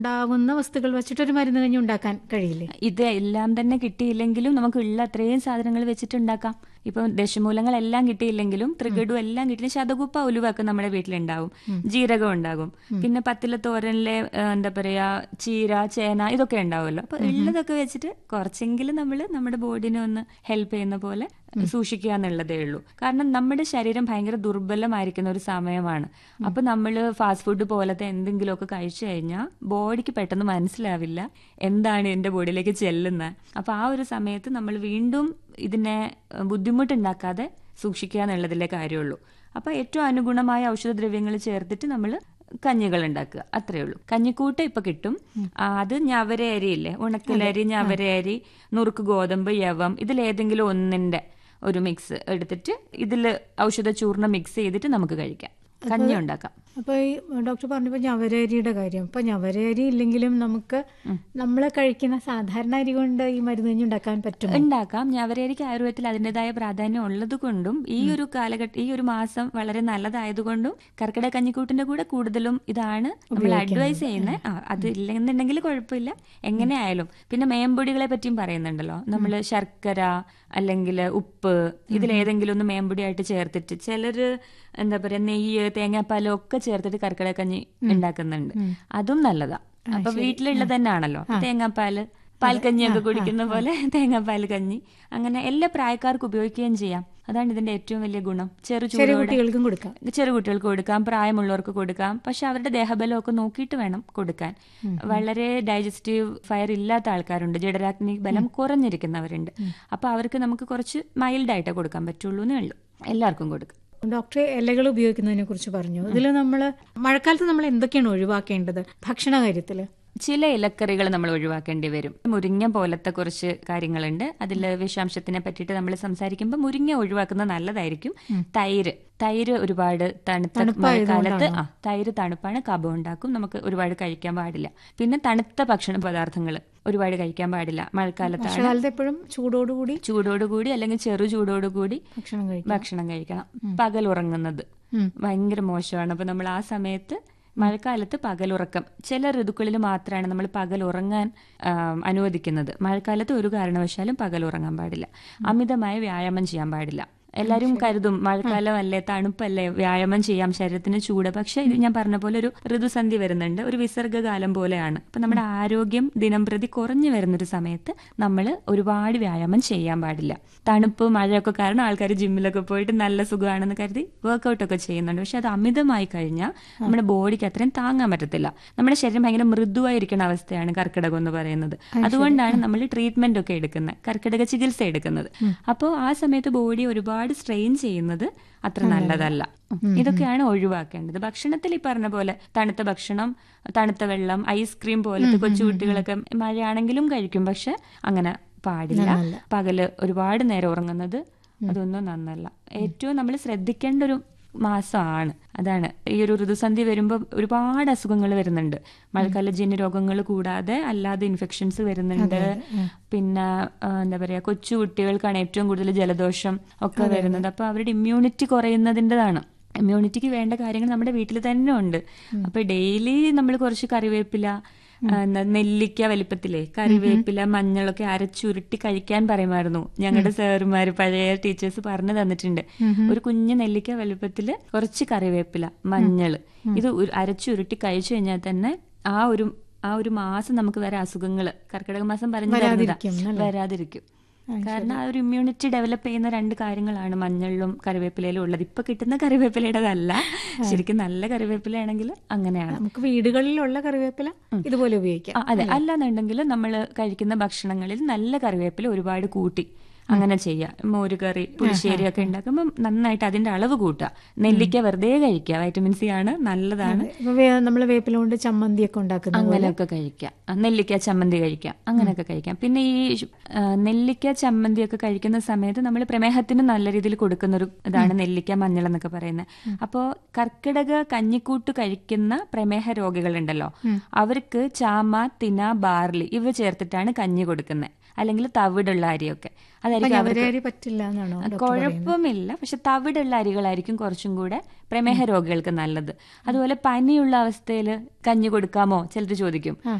ഉണ്ടാവുന്ന വസ്തുക്കൾ വെച്ചിട്ടൊരു മരുന്ന് കഞ്ഞി ഉണ്ടാക്കാൻ കഴിയില്ലേ ഇത് എല്ലാം തന്നെ കിട്ടിയില്ലെങ്കിലും നമുക്ക് ഉള്ള അത്രയും സാധനങ്ങൾ വെച്ചിട്ടുണ്ടാക്കാം ഇപ്പം ദശമൂലങ്ങളെല്ലാം കിട്ടിയില്ലെങ്കിലും ത്രികടു എല്ലാം കിട്ടിയില്ല ശതകുപ്പ ഉലുവൊക്കെ നമ്മുടെ വീട്ടിലുണ്ടാവും ജീരകം ഉണ്ടാകും പിന്നെ പത്തിലെ തോരനിലെ ആ, എന്താ പറയാ ചീര ചേന ഇതൊക്കെ ഉണ്ടാവുമല്ലോ അപ്പൊ ഉള്ളതൊക്കെ വെച്ചിട്ട് കുറച്ചെങ്കിലും നമ്മൾ നമ്മുടെ ബോഡിനെ ഒന്ന് ഹെൽപ്പ് ചെയ്യുന്ന പോലെ സൂക്ഷിക്കുക എന്നുള്ളതേ ഉള്ളൂ കാരണം നമ്മുടെ ശരീരം ഭയങ്കര ദുർബലമായിരിക്കുന്ന ഒരു സമയമാണ് അപ്പൊ നമ്മൾ ഫാസ്റ്റ് ഫുഡ് പോലത്തെ എന്തെങ്കിലുമൊക്കെ കഴിച്ചു കഴിഞ്ഞാൽ ബോഡിക്ക് പെട്ടെന്ന് മനസ്സിലാവില്ല എന്താണ് എന്റെ ബോഡിയിലേക്ക് ചെല്ലുന്നത് അപ്പൊ ആ ഒരു സമയത്ത് നമ്മൾ വീണ്ടും ഇതിനെ ഏഹ്, ബുദ്ധിമുട്ടുണ്ടാക്കാതെ സൂക്ഷിക്കുക എന്നുള്ളതിലെ കാര്യമുള്ളൂ അപ്പൊ ഏറ്റവും അനുഗുണമായ ഔഷധദ്രവ്യങ്ങൾ ചേർത്തിട്ട് നമ്മൾ കഞ്ഞികൾ ഉണ്ടാക്കുക അത്രേ ഉള്ളൂ കഞ്ഞിക്കൂട്ട് ഇപ്പൊ കിട്ടും ആ, അത് ഞവര അരിയില്ലേ ഉണക്കലരി ഞവര അരി നുറുക്ക് ഗോതമ്പ് യവം ഇതിലേതെങ്കിലും ഒന്നിന്റെ ഒരു മിക്സ് എടുത്തിട്ട് ഇതിൽ ഔഷധ ചൂർണ്ണം മിക്സ് ചെയ്തിട്ട് നമുക്ക് കഴിക്കാം കഞ്ഞി ഉണ്ടാക്കാം അപ്പൊ ഈ ഡോക്ടർ പറഞ്ഞപ്പോൾ ഞവരരിയുടെ കാര്യം അപ്പൊ ഞവരരി ഇല്ലെങ്കിലും നമുക്ക് നമ്മൾ കഴിക്കുന്ന സാധാരണ അരി കൊണ്ട് ഈ മരുന്ന് കഞ്ഞി ഉണ്ടാക്കാൻ പറ്റും ഉണ്ടാക്കാം ഞവരേരിക്ക് ആയുർവേദത്തിൽ അതിൻ്റെതായ പ്രാധാന്യം ഉള്ളത് കൊണ്ടും ഈ ഒരു കാലഘട്ടം ഈ ഒരു മാസം വളരെ നല്ലതായതുകൊണ്ടും കർക്കിടക കഞ്ഞിക്കൂട്ടിന്റെ കൂടെ കൂടുതലും ഇതാണ് നമ്മൾ അഡ്വൈസ് ചെയ്യുന്നത് ആ അത് ഇല്ലെന്നുണ്ടെങ്കിൽ കുഴപ്പമില്ല എങ്ങനെ ആയാലും പിന്നെ മേമ്പൊടികളെ പറ്റിയും പറയുന്നുണ്ടല്ലോ നമ്മൾ ശർക്കര അല്ലെങ്കിൽ ഉപ്പ് ഇതിലേതെങ്കിലും ഒന്ന് മേമ്പൊടിയായിട്ട് ചേർത്തിട്ട് ചിലര് എന്താ പറയാ നെയ്യ് തേങ്ങാപ്പാലും ഒക്കെ ചേർത്തിട്ട് കർക്കിടക കഞ്ഞി ഉണ്ടാക്കുന്നുണ്ട് അതും നല്ലതാ അപ്പൊ വീട്ടിലുള്ളത് തന്നെയാണല്ലോ തേങ്ങാപ്പാല് പാൽക്കഞ്ഞിയൊക്കെ കുടിക്കുന്ന പോലെ തേങ്ങാപ്പാൽ കഞ്ഞി അങ്ങനെ എല്ലാ പ്രായക്കാർക്കും ഉപയോഗിക്കുകയും ചെയ്യാം അതാണ് ഇതിന്റെ ഏറ്റവും വലിയ ഗുണം ചെറു ചെറിയ ചൂടോടെ കുട്ടികൾക്കും കൊടുക്കാം ചെറു കുട്ടികൾക്ക് കൊടുക്കാം പ്രായമുള്ളവർക്ക് കൊടുക്കാം പക്ഷെ അവരുടെ ദേഹബലമൊക്കെ നോക്കിയിട്ട് വേണം കൊടുക്കാൻ വളരെ ഡൈജസ്റ്റീവ് ഫയർ ഇല്ലാത്ത ആൾക്കാരുണ്ട് ജഡരാഗ്നി ബലം കുറഞ്ഞിരിക്കുന്നവരുണ്ട് അപ്പൊ അവർക്ക് നമുക്ക് കുറച്ച് മൈൽഡായിട്ടേ കൊടുക്കാൻ പറ്റുള്ളൂ എന്നേ ഉള്ളൂ എല്ലാവർക്കും കൊടുക്കാം ഡോക്ടറെ ഇലകൾ ഉപയോഗിക്കുന്നതിനെ കുറിച്ച് പറഞ്ഞു ഇതിൽ നമ്മൾ മഴക്കാലത്ത് നമ്മൾ എന്തൊക്കെയാണ് ഒഴിവാക്കേണ്ടത് ഭക്ഷണ കാര്യത്തില് ചില ഇലക്കറികൾ നമ്മൾ ഒഴിവാക്കേണ്ടി വരും മുരിങ്ങ പോലത്തെ കുറച്ച് കാര്യങ്ങളുണ്ട് അതിൽ വിഷാംശത്തിനെ പറ്റിയിട്ട് നമ്മൾ സംസാരിക്കുമ്പോൾ മുരിങ്ങ ഒഴിവാക്കുന്നത് നല്ലതായിരിക്കും തൈര് തൈര് ഒരുപാട് തണുത്ത മഴക്കാലത്ത് ആ തൈര് തണുപ്പാണ് കഫം ഉണ്ടാക്കും നമുക്ക് ഒരുപാട് കഴിക്കാൻ പാടില്ല പിന്നെ തണുത്ത ഭക്ഷണ പദാർത്ഥങ്ങൾ ഒരുപാട് കഴിക്കാൻ പാടില്ല മഴക്കാലത്താണ് വർഷകാലത്ത് എപ്പോഴും ചൂടോടുകൂടി ചൂടോടുകൂടി അല്ലെങ്കിൽ ചെറു ചൂടോടുകൂടി ഭക്ഷണം കഴിക്കും ഭക്ഷണം കഴിക്കണം പകൽ ഉറങ്ങുന്നത് ഭയങ്കര മോശമാണ് അപ്പൊ നമ്മൾ ആ സമയത്ത് മഴക്കാലത്ത് പകലുറക്കം ചില ഋതുക്കളിൽ മാത്രമാണ് നമ്മൾ പകൽ ഉറങ്ങാൻ ആം, അനുവദിക്കുന്നത് മഴക്കാലത്ത് ഒരു കാരണവശാലും പകൽ ഉറങ്ങാൻ പാടില്ല അമിതമായ വ്യായാമം ചെയ്യാൻ പാടില്ല എല്ലാവരും കരുതും മഴക്കാലം അല്ലേ തണുപ്പല്ലേ വ്യായാമം ചെയ്യാം ശരീരത്തിന് ചൂട് പക്ഷെ ഇത് ഞാൻ പറഞ്ഞ പോലെ ഒരു ഋതുസന്ധി വരുന്നുണ്ട് ഒരു വിസർഗകാലം പോലെയാണ് അപ്പൊ നമ്മുടെ ആരോഗ്യം ദിനം പ്രതി കുറഞ്ഞു വരുന്നൊരു സമയത്ത് നമ്മൾ ഒരുപാട് വ്യായാമം ചെയ്യാൻ പാടില്ല തണുപ്പ് മഴയൊക്കെ കാരണം ആൾക്കാർ ജിമ്മിലൊക്കെ പോയിട്ട് നല്ല സുഖമാണെന്ന് കരുതി വർക്കൗട്ട് ഒക്കെ ചെയ്യുന്നുണ്ട് പക്ഷെ അത് അമിതമായി കഴിഞ്ഞാൽ നമ്മുടെ ബോഡിക്ക് അത്രയും താങ്ങാൻ പറ്റത്തില്ല നമ്മുടെ ശരീരം ഭയങ്കര മൃദുവായിരിക്കുന്ന അവസ്ഥയാണ് കർക്കിടകം എന്ന് പറയുന്നത് അതുകൊണ്ടാണ് നമ്മൾ ട്രീറ്റ്മെന്റ് ഒക്കെ എടുക്കുന്നത് കർക്കിടക ചികിത്സ എടുക്കുന്നത് അപ്പോൾ ആ സമയത്ത് ബോഡി ഒരുപാട് സ്ട്രെയിൻ ചെയ്യുന്നത് അത്ര നല്ലതല്ല ഇതൊക്കെയാണ് ഒഴിവാക്കേണ്ടത് ഭക്ഷണത്തിൽ ഈ പറഞ്ഞ പോലെ തണുത്ത ഭക്ഷണം തണുത്ത വെള്ളം ഐസ്ക്രീം പോലത്തെ കൊച്ചുകുട്ടികളൊക്കെ മഴയാണെങ്കിലും കഴിക്കും പക്ഷെ അങ്ങനെ പാടില്ല പകല് ഒരുപാട് നേരം ഉറങ്ങുന്നത് അതൊന്നും നന്നല്ല ഏറ്റവും നമ്മൾ ശ്രദ്ധിക്കേണ്ട ഒരു മാസമാണ് അതാണ് ഈ ഒരു ഋതുസന്ധി വരുമ്പോൾ ഒരുപാട് അസുഖങ്ങൾ വരുന്നുണ്ട് മഴക്കാലജന്യ രോഗങ്ങൾ കൂടാതെ അല്ലാതെ ഇൻഫെക്ഷൻസ് വരുന്നുണ്ട് പിന്നെ ആ, എന്താ പറയാ കൊച്ചു കുട്ടികൾക്കാണ് ഏറ്റവും കൂടുതൽ ജലദോഷം ഒക്കെ വരുന്നത് അപ്പൊ അവരുടെ ഇമ്മ്യൂണിറ്റി കുറയുന്നതിൻ്റെതാണ് ഇമ്മ്യൂണിറ്റിക്ക് വേണ്ട കാര്യങ്ങൾ നമ്മുടെ വീട്ടിൽ തന്നെ ഉണ്ട് അപ്പൊ ഡെയിലി നമ്മൾ കുറച്ച് കറിവേപ്പില ആ, എന്താ നെല്ലിക്ക വലിപ്പത്തിലെ കറിവേപ്പില മഞ്ഞളൊക്കെ അരച്ചുരുട്ടി കഴിക്കാൻ പറയുമായിരുന്നു ഞങ്ങളുടെ സാറുമാര് പഴയ ടീച്ചേഴ്സ് പറഞ്ഞു തന്നിട്ടുണ്ട് ഒരു കുഞ്ഞു നെല്ലിക്ക വലിപ്പത്തില് കുറച്ച് കറിവേപ്പില മഞ്ഞള് ഇത് ഉരു- അരച്ചുരുട്ടി കഴിച്ചു കഴിഞ്ഞാൽ തന്നെ ആ ഒരു ആ ഒരു മാസം നമുക്ക് വരെ അസുഖങ്ങള് കർക്കിടക മാസം പറഞ്ഞു തരുന്നതാ വരാതിരിക്കും, വരാതിരിക്കും കാരണം ആ ഒരു ഇമ്മ്യൂണിറ്റി ഡെവലപ്പ് ചെയ്യുന്ന രണ്ട് കാര്യങ്ങളാണ് മഞ്ഞളിലും കറിവേപ്പിലയിലും ഉള്ളത് ഇപ്പൊ കിട്ടുന്ന കറിവേപ്പിലയുടേതല്ല ശരിക്കും നല്ല കറിവേപ്പിലയാണെങ്കിൽ അങ്ങനെയാണ് നമുക്ക് വീടുകളിലുള്ള കറിവേപ്പില ഇതുപോലെ ഉപയോഗിക്കാം ആ, അതെ അല്ലാന്നുണ്ടെങ്കിൽ നമ്മൾ കഴിക്കുന്ന ഭക്ഷണങ്ങളിൽ നല്ല കറിവേപ്പില ഒരുപാട് കൂട്ടി അങ്ങനെ ചെയ്യാം മോര് കറി പുളിശ്ശേരി ഒക്കെ ഉണ്ടാക്കുമ്പോൾ നന്നായിട്ട് അതിന്റെ അളവ് കൂട്ടുക നെല്ലിക്ക വെറുതെ കഴിക്കുക വൈറ്റമിൻ സി ആണ് നല്ലതാണ് ഇപ്പൊ നമ്മൾ വേപ്പില കൊണ്ട് ചമ്മന്തി ഒക്കെ ഉണ്ടാക്കുന്ന അങ്ങനെയൊക്കെ കഴിക്കാം ആ, നെല്ലിക്ക ചമ്മന്തി കഴിക്കാം അങ്ങനെയൊക്കെ കഴിക്കാം പിന്നെ ഈ ആ, നെല്ലിക്ക ചമ്മന്തി ഒക്കെ കഴിക്കുന്ന സമയത്ത് നമ്മൾ പ്രമേഹത്തിന് നല്ല രീതിയിൽ കൊടുക്കുന്ന ഒരു ഇതാണ് നെല്ലിക്ക മഞ്ഞൾ എന്നൊക്കെ പറയുന്നത് അപ്പോൾ കർക്കിടക കഞ്ഞിക്കൂട്ട് കഴിക്കുന്ന പ്രമേഹ രോഗികളുണ്ടല്ലോ അവർക്ക് ചാമ തിന ബാർലി ഇവ ചേർത്തിട്ടാണ് കഞ്ഞി കൊടുക്കുന്നത് അല്ലെങ്കിൽ തവിടുള്ള അരിയൊക്കെ അപ്പൊ അതായിരിക്കും അവർക്ക് ഞവരരി പറ്റില്ല എന്നാണോ ഡോക്ടർ പറയുന്നത്? കുഴപ്പമില്ല പക്ഷെ തവിടുള്ള അരികളായിരിക്കും കുറച്ചും കൂടെ പ്രമേഹ രോഗികൾക്ക് നല്ലത് അതുപോലെ പനിയുള്ള അവസ്ഥയിൽ കഞ്ഞി കൊടുക്കാമോ ചിലർ ചോദിക്കും